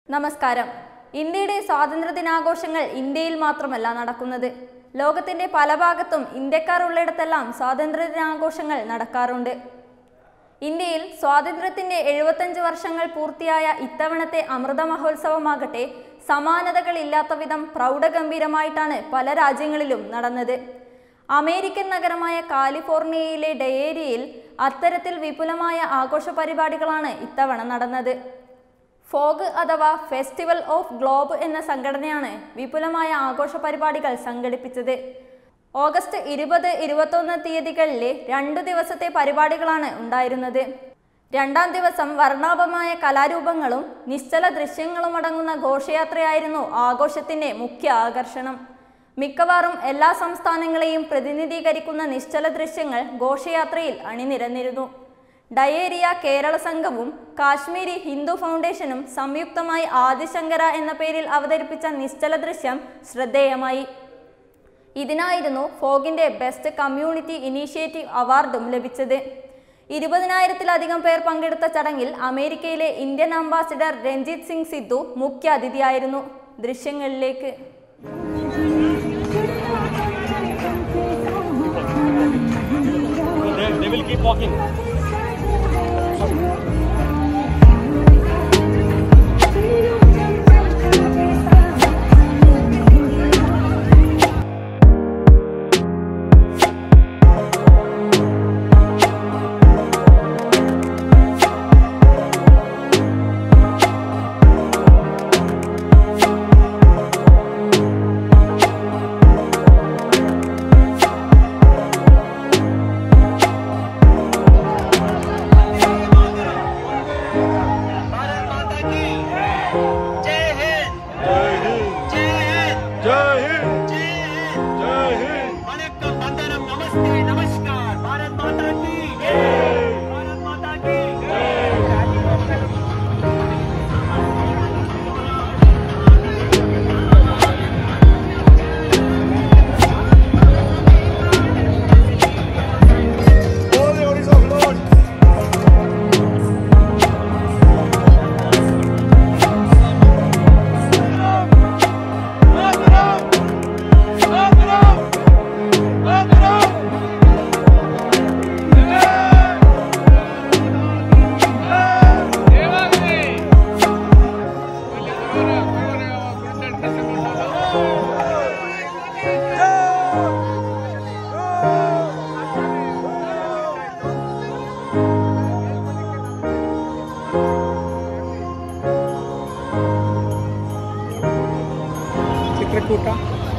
നമസ്കാരം ഇന്ത്യയുടെ സ്വാതന്ത്ര്യ ദിനാഘോഷങ്ങൾ ഇന്ത്യയിൽ മാത്രമല്ല നടക്കുന്നത് ലോകത്തിന്റെ പല ഭാഗത്തും ഇന്ത്യക്കാർ ഉള്ളിടത്തെല്ലാം സ്വാതന്ത്ര്യ ദിനാഘോഷങ്ങൾ നടക്കാറുണ്ട് ഇന്ത്യയിൽ സ്വാതന്ത്ര്യത്തിന്റെ എഴുപത്തഞ്ച് വർഷങ്ങൾ പൂർത്തിയായ ഇത്തവണത്തെ അമൃത മഹോത്സവമാകട്ടെ സമാനതകളില്ലാത്ത വിധം പ്രൗഢഗംഭീരമായിട്ടാണ് പല രാജ്യങ്ങളിലും നടന്നത് അമേരിക്കൻ നഗരമായ കാലിഫോർണിയയിലെ ഡയേരിയയിൽ അത്തരത്തിൽ വിപുലമായ ആഘോഷ പരിപാടികളാണ് ഇത്തവണ നടന്നത് ഫോഗ് അഥവാ ഫെസ്റ്റിവൽ ഓഫ് ഗ്ലോബ് എന്ന സംഘടനയാണ് വിപുലമായ ആഘോഷ പരിപാടികൾ സംഘടിപ്പിച്ചത് ഓഗസ്റ്റ് ഇരുപത് ഇരുപത്തൊന്ന് തീയതികളിലെ രണ്ടു ദിവസത്തെ പരിപാടികളാണ് ഉണ്ടായിരുന്നത് രണ്ടാം ദിവസം വർണ്ണാഭമായ കലാരൂപങ്ങളും നിശ്ചല ദൃശ്യങ്ങളും അടങ്ങുന്ന ഘോഷയാത്രയായിരുന്നു ആഘോഷത്തിന്റെ മുഖ്യ ആകർഷണം മിക്കവാറും എല്ലാ സംസ്ഥാനങ്ങളെയും പ്രതിനിധീകരിക്കുന്ന നിശ്ചല ദൃശ്യങ്ങൾ ഘോഷയാത്രയിൽ അണിനിരന്നിരുന്നു ഡയേരിയ കേരള സംഘവും കാശ്മീരി ഹിന്ദു ഫൗണ്ടേഷനും സംയുക്തമായി ആദിശങ്കര എന്ന പേരിൽ അവതരിപ്പിച്ച നിശ്ചല ദൃശ്യം ശ്രദ്ധേയമായി ഇതിനായിരുന്നു ഫോഗിന്റെ ബെസ്റ്റ് കമ്മ്യൂണിറ്റി ഇനീഷ്യേറ്റീവ് അവാർഡും ലഭിച്ചത് ഇരുപതിനായിരത്തിലധികം പേർ പങ്കെടുത്ത ചടങ്ങിൽ അമേരിക്കയിലെ ഇന്ത്യൻ അംബാസിഡർ രഞ്ജിത് സിംഗ് സിദ്ധു മുഖ്യ അതിഥിയായിരുന്നു ദൃശ്യങ്ങളിലേക്ക് They, they will keep walking. Bharat माता की जय हिंद जय हिंद जय हिंद जय हिंद जय हिंद वणक्कम वंदनम नमस्ते नमस्कार भारत माता की जय भारत माता की All the orders of Lord. Chitrakoot